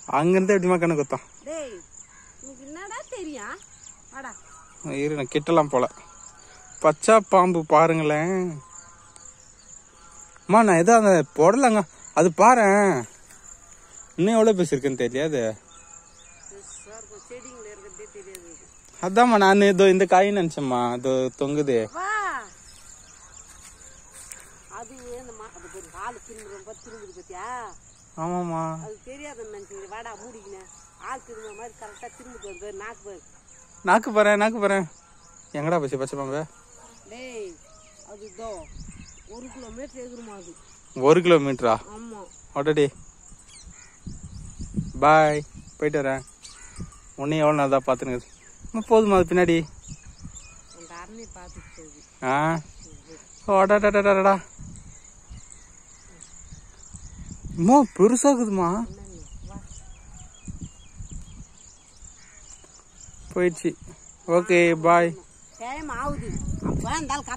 அங்கிருந்து எப்படிமா கண்ணு குத்தான் டேய் உனக்கு என்னடா தெரியும் வாடா இரு நான் கிட்டலாம் போல பச்சா பாம்பு பாருங்களேன் அம்மா நான் எதோ அந்த போடலங்க அது பாரேன் இன்னும் எவ்வளோ பேசி இருக்குன்னு தெரியாது சார் செடிங்கள இருக்கிறதே தெரியாது அதாம்மா நான் இதோ இந்த காய் நினச்சேம்மா இதோ தொங்குது வா அது இந்த மா அது பேர் ஆள் திரும்புற பார்த்து திரும்புது பார்த்தியா ஆமாம்மா அது தெரியாதுன்னு நினைச்சீங்க வாடா மூடிக்கினேன் ஆள் திரும்புற மாதிரி கரெக்டாக திரும்பிட்டு வந்து பாரு, நாக்கு பாரு நாக்கு போறேன் நாக்கு போறேன் எங்கடா பேசி பச்சை பாம்பு டேய் அது இதோ ஒரு கிலோமீட்டர் எகுருமா அது ஒரு கிலோமீட்டரா ஆமாம் ஆட்டோடி பாய் போயிட்டு வரேன் உன்னையும் எவ்வளோ நாள் தான் பார்த்துன்னு போதுமா அது பின்னாடி அந்த அரணை பார்த்துட்டு போகுது ஆ ஓடாடாடாடா அம்மா பெருசாகுதுமா என்னன்னு வா போயிடுச்சு ஓகே பாய் டைம் ஆகுது அப்போ இருந்தாலும்